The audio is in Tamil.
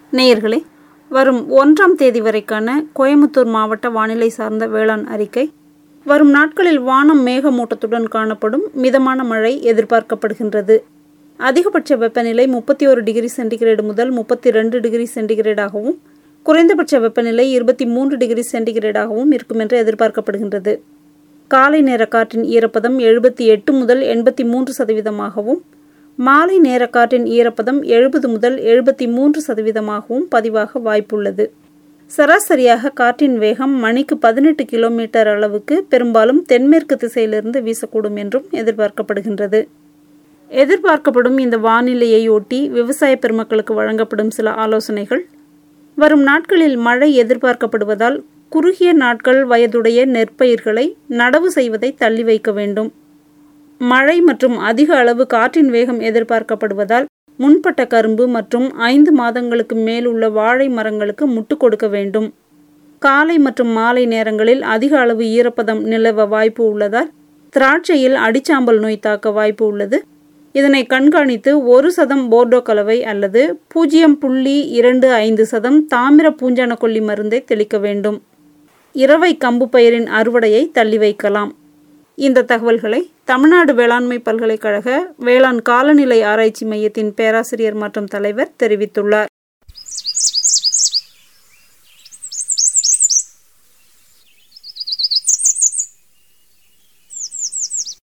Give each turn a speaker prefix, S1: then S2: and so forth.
S1: நேயர்களே வரும் ஒன்றாம் தேதி வரைக்கான கோயமுத்தூர் மாவட்ட வானிலை சார்ந்த வேளாண் அறிக்கை வரும் நாட்களில் வானம் மேகமூட்டத்துடன் காணப்படும் மிதமான மழை எதிர்பார்க்கப்படுகின்றது அதிகபட்ச வெப்பநிலை முப்பத்தி ஒரு டிகிரி சென்டிகிரேடு முதல் முப்பத்தி ரெண்டு டிகிரி சென்டிகிரேடாகவும் குறைந்தபட்ச வெப்பநிலை இருபத்தி மூன்று டிகிரி சென்டிகிரேடாகவும் இருக்கும் என்று எதிர்பார்க்கப்படுகின்றது காலை நேர காற்றின் ஈரப்பதம் எழுபத்தி எட்டு முதல் எண்பத்தி மூன்று சதவீதமாகவும் மாலை நேர காற்றின் ஈரப்பதம் எழுபது முதல் எழுபத்தி மூன்று சதவீதமாகவும் பதிவாக வாய்ப்புள்ளது சராசரியாக காற்றின் வேகம் மணிக்கு பதினெட்டு கிலோமீட்டர் அளவுக்கு பெரும்பாலும் தென்மேற்கு திசையிலிருந்து வீசக்கூடும் என்றும் எதிர்பார்க்கப்படுகின்றது எதிர்பார்க்கப்படும் இந்த வானிலையை ஒட்டி விவசாய பெருமக்களுக்கு வழங்கப்படும் சில ஆலோசனைகள் வரும் நாட்களில் மழை எதிர்பார்க்கப்படுவதால் குறுகிய நாட்கள் வயதுடைய நெற்பயிர்களை நடவு செய்வதை தள்ளி வைக்க வேண்டும் மழை மற்றும் அதிக அளவு காற்றின் வேகம் எதிர்பார்க்கப்படுவதால் முன்பட்ட கரும்பு மற்றும் ஐந்து மாதங்களுக்கு மேல் உள்ள வாழை மரங்களுக்கு முட்டு கொடுக்க வேண்டும் காலை மற்றும் மாலை நேரங்களில் அதிக அளவு ஈரப்பதம் நிலவ வாய்ப்பு உள்ளதால் திராட்சையில் அடிச்சாம்பல் நோய் தாக்க வாய்ப்பு உள்ளது இதனை கண்காணித்து ஒரு சதம் போர்டோ கலவை அல்லது பூஜ்ஜியம் புள்ளி இரண்டு ஐந்து சதம் தாமிர பூஞ்சான கொல்லி மருந்தை தெளிக்க வேண்டும் இரவை கம்பு பயிரின் அறுவடையை தள்ளி வைக்கலாம் இந்த தகவல்களை தமிழ்நாடு வேளாண்மை பல்கலைக்கழக வேளாண் காலநிலை ஆராய்ச்சி மையத்தின் பேராசிரியர் மற்றும் தலைவர் தெரிவித்துள்ளார்